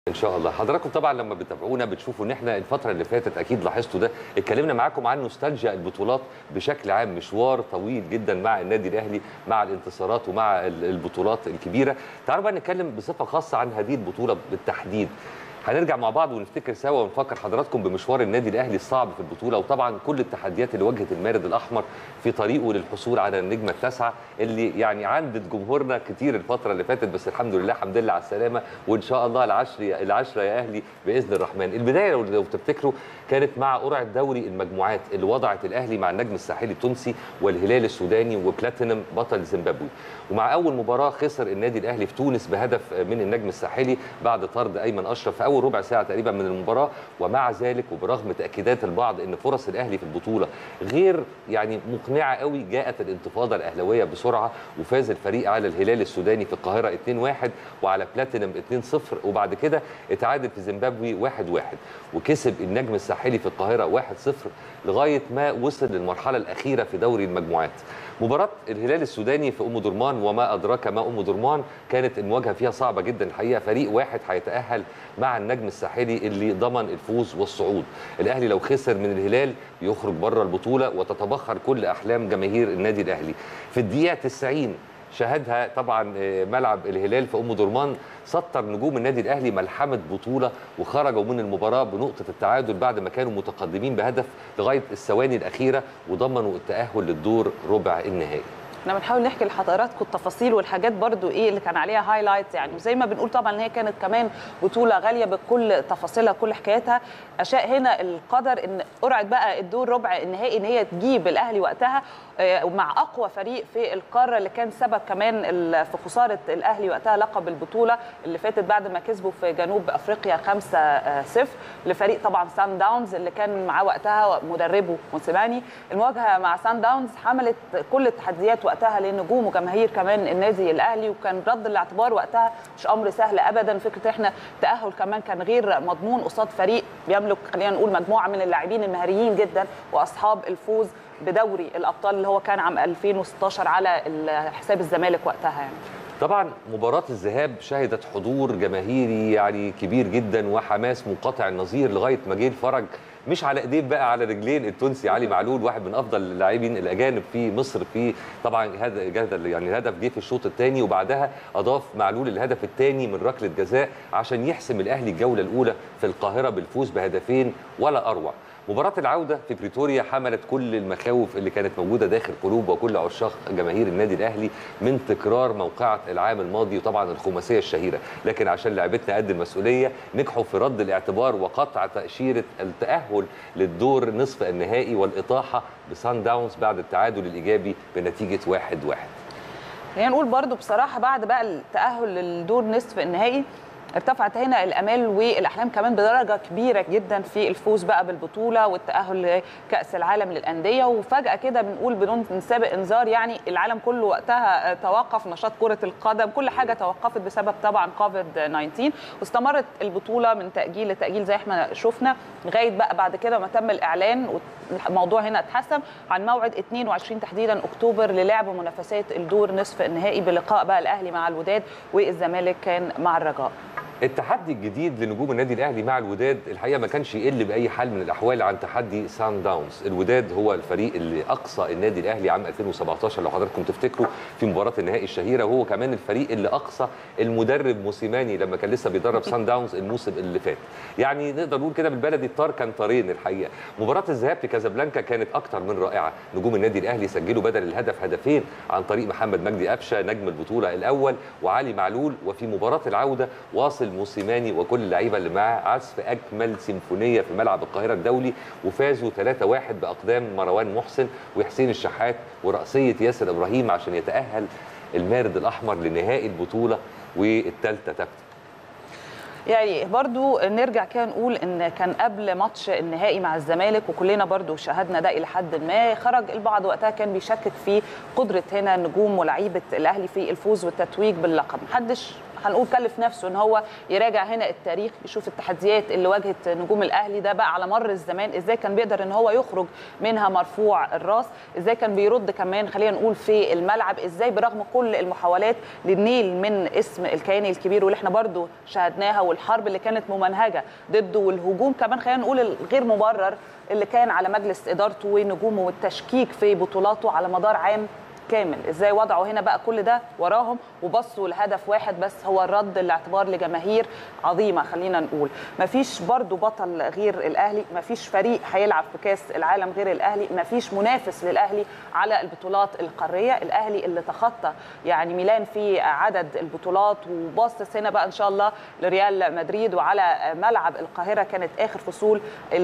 ان شاء الله حضراتكم طبعا لما بتتابعونا بتشوفوا ان احنا الفتره اللي فاتت اكيد لاحظتوا ده اتكلمنا معاكم عن نوستالجيا البطولات بشكل عام مشوار طويل جدا مع النادي الاهلي مع الانتصارات ومع ال- البطولات الكبيره تعالوا بقى نتكلم بصفه خاصه عن هذه البطوله بالتحديد هنرجع مع بعض ونفتكر سوا ونفكر حضراتكم بمشوار النادي الاهلي الصعب في البطوله وطبعا كل التحديات اللي واجهت المارد الاحمر في طريقه للحصول على النجمه التاسعه اللي يعني عندت جمهورنا كتير الفتره اللي فاتت بس الحمد لله الحمد لله على السلامه وان شاء الله العشر يا العشره يا اهلي باذن الرحمن البدايه لو, لو تفتكروا كانت مع قرعه دوري المجموعات اللي وضعت الاهلي مع النجم الساحلي التونسي والهلال السوداني وبلاتينم بطل زيمبابوي ومع اول مباراه خسر النادي الاهلي في تونس بهدف من النجم الساحلي بعد طرد ايمن اشرف في اول ربع ساعه تقريبا من المباراه ومع ذلك وبرغم تاكيدات البعض ان فرص الاهلي في البطوله غير يعني مقنعه قوي جاءت الانتفاضه الاهلاويه بسرعه وفاز الفريق على الهلال السوداني في القاهره 2-1 وعلى بلاتينم 2-0 وبعد كده اتعادل في زيمبابوي 1-1 وكسب النجم الساحلي في القاهره 1-0 لغايه ما وصل للمرحله الاخيره في دوري المجموعات مباراة الهلال السوداني في أم درمان وما أدراك ما أم درمان كانت المواجهة فيها صعبة جدا الحقيقة فريق واحد هيتأهل مع النجم الساحلي اللي ضمن الفوز والصعود الأهلي لو خسر من الهلال يخرج بره البطولة وتتبخر كل أحلام جماهير النادي الأهلي في الدقيقة 90 شهدها طبعا آه، ملعب الهلال في ام درمان سطر نجوم النادي الاهلي ملحمه بطوله وخرجوا من المباراه بنقطه التعادل بعد ما كانوا متقدمين بهدف لغايه الثواني الاخيره وضمنوا التاهل للدور ربع النهائي احنا بنحاول نحكي لحضراتكم التفاصيل والحاجات برضو ايه اللي كان عليها هايلايت يعني وزي ما بنقول طبعا ان هي كانت كمان بطوله غاليه بكل تفاصيلها كل حكاياتها اشاء هنا القدر ان قرعه بقى الدور ربع النهائي ان هي تجيب الاهلي وقتها آه، ومع اقوى فريق في القاره اللي كان سبب كمان ال- في خساره الاهلي وقتها لقب البطوله اللي فاتت بعد ما كسبوا في جنوب افريقيا 5-0 لفريق طبعا سان داونز اللي كان معاه وقتها مدربه موسيماني المواجهه مع سان داونز حملت كل التحديات وقتها لنجوم وجماهير كمان النادي الاهلي وكان رد الاعتبار وقتها مش امر سهل ابدا فكره احنا تاهل كمان كان غير مضمون قصاد فريق بيملك خلينا نقول مجموعه من اللاعبين المهاريين جدا واصحاب الفوز بدوري الابطال اللي هو كان عام 2016 على ال- حساب الزمالك وقتها يعني طبعا مباراة الذهاب شهدت حضور جماهيري يعني كبير جدا وحماس منقطع النظير لغاية ما جه الفرج مش على ايدين بقى على رجلين التونسي علي معلول واحد من افضل اللاعبين الاجانب في مصر في طبعا هذا هذا يعني الهدف جه في الشوط الثاني وبعدها اضاف معلول الهدف الثاني من ركله جزاء عشان يحسم الاهلي الجوله الاولى في القاهره بالفوز بهدفين ولا اروع مباراة العودة في بريتوريا حملت كل المخاوف اللي كانت موجودة داخل قلوب وكل عشاق جماهير النادي الأهلي من تكرار موقعة العام الماضي وطبعا الخماسية الشهيرة لكن عشان لعبتنا قد المسؤولية نجحوا في رد الاعتبار وقطع تأشيرة التأهل للدور نصف النهائي والإطاحة بسان داونز بعد التعادل الإيجابي بنتيجة واحد واحد خلينا نقول برضو بصراحه بعد بقى التاهل للدور نصف النهائي ارتفعت هنا الامال والاحلام كمان بدرجه كبيره جدا في الفوز بقى بالبطوله والتاهل لكاس العالم للانديه وفجاه كده بنقول بدون سابق انذار يعني العالم كله وقتها توقف نشاط كره القدم كل حاجه توقفت بسبب طبعا كوفيد 19 واستمرت البطوله من تاجيل لتاجيل زي احنا شفنا لغايه بقى بعد كده ما تم الاعلان والموضوع هنا اتحسم عن موعد 22 تحديدا اكتوبر للعب منافسات الدور نصف النهائي بلقاء بقى الاهلي مع الوداد والزمالك كان مع الرجاء التحدي الجديد لنجوم النادي الاهلي مع الوداد الحقيقه ما كانش يقل باي حال من الاحوال عن تحدي سان داونز الوداد هو الفريق اللي اقصى النادي الاهلي عام 2017 لو حضراتكم تفتكروا في مباراه النهائي الشهيره وهو كمان الفريق اللي اقصى المدرب موسيماني لما كان لسه بيدرب سان داونز الموسم اللي فات يعني نقدر نقول كده بالبلدي الطار كان طارين الحقيقه مباراه الذهاب في كازابلانكا كانت اكتر من رائعه نجوم النادي الاهلي سجلوا بدل الهدف هدفين عن طريق محمد مجدي قفشه نجم البطوله الاول وعلي معلول وفي مباراه العوده واصل موسيماني وكل اللعيبه اللي معاه عزف اجمل سيمفونيه في ملعب القاهره الدولي وفازوا 3-1 باقدام مروان محسن وحسين الشحات وراسيه ياسر ابراهيم عشان يتاهل المارد الاحمر لنهائي البطوله والثالثه تكتب يعني برضو نرجع كده نقول ان كان قبل ماتش النهائي مع الزمالك وكلنا برضو شاهدنا ده الى حد ما خرج البعض وقتها كان بيشكك في قدره هنا نجوم ولاعيبه الاهلي في الفوز والتتويج باللقب محدش هنقول كلف نفسه ان هو يراجع هنا التاريخ يشوف التحديات اللي واجهت نجوم الاهلي ده بقى على مر الزمان ازاي كان بيقدر ان هو يخرج منها مرفوع الراس ازاي كان بيرد كمان خلينا نقول في الملعب ازاي برغم كل المحاولات للنيل من اسم الكيان الكبير واللي احنا برضو شاهدناها والحرب اللي كانت ممنهجه ضده والهجوم كمان خلينا نقول الغير مبرر اللي كان على مجلس ادارته ونجومه والتشكيك في بطولاته على مدار عام كامل ازاي وضعوا هنا بقى كل ده وراهم وبصوا لهدف واحد بس هو الرد الاعتبار لجماهير عظيمه خلينا نقول مفيش برضو بطل غير الاهلي مفيش فريق هيلعب في كاس العالم غير الاهلي مفيش منافس للاهلي على البطولات القاريه الاهلي اللي تخطى يعني ميلان في عدد البطولات وباصص هنا بقى ان شاء الله لريال مدريد وعلى ملعب القاهره كانت اخر فصول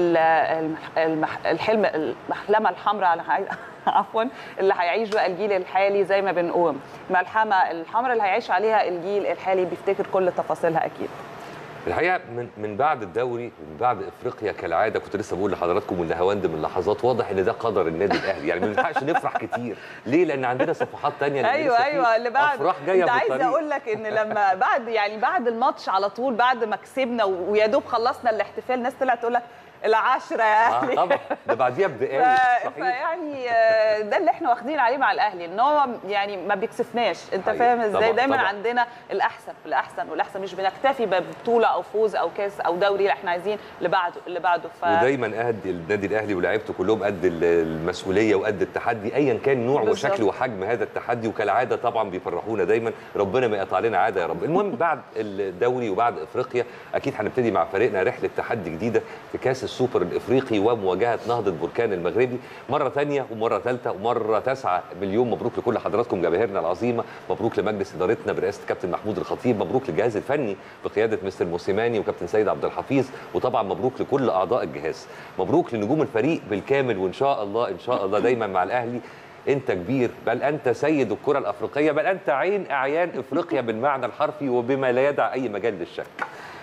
الحلم المحلمه الحمراء عفوا اللي هيعيش بقى الجيل الحالي زي ما بنقول الملحمه الحمراء اللي هيعيش عليها الجيل الحالي بيفتكر كل تفاصيلها اكيد الحقيقه من من بعد الدوري من بعد افريقيا كالعاده كنت لسه بقول لحضراتكم ان هواند من لحظات واضح ان ده قدر النادي الاهلي يعني ما ينفعش نفرح كتير ليه لان عندنا صفحات ثانيه ايوه ايوه اللي بعد افراح جايه انت عايز اقول لك ان لما بعد يعني بعد الماتش على طول بعد ما كسبنا ويا دوب خلصنا الاحتفال الناس طلعت تقول لك العشرة يا اهلي آه طبعا ده بعديها بدقايق ف... فيعني ده اللي احنا واخدين عليه مع الاهلي ان هو يعني ما بيكسفناش انت فاهم ازاي دايما طبعًا. عندنا الاحسن الاحسن والاحسن مش بنكتفي ببطوله او فوز او كاس او دوري لا احنا عايزين اللي بعده اللي بعده ف... ودايما قد النادي الاهلي ولاعيبته كلهم قد المسؤوليه وقد التحدي ايا كان نوع بالزبط. وشكل وحجم هذا التحدي وكالعاده طبعا بيفرحونا دايما ربنا ما يقطع لنا عاده يا رب المهم بعد الدوري وبعد افريقيا اكيد هنبتدي مع فريقنا رحله تحدي جديده في كاس السوبر الافريقي ومواجهه نهضه بركان المغربي مره ثانيه ومره ثالثه ومره تسعه مليون مبروك لكل حضراتكم جماهيرنا العظيمه مبروك لمجلس ادارتنا برئاسه كابتن محمود الخطيب مبروك للجهاز الفني بقياده مستر موسيماني وكابتن سيد عبد الحفيظ وطبعا مبروك لكل اعضاء الجهاز مبروك لنجوم الفريق بالكامل وان شاء الله ان شاء الله دايما مع الاهلي انت كبير بل انت سيد الكره الافريقيه بل انت عين اعيان افريقيا بالمعنى الحرفي وبما لا يدع اي مجال للشك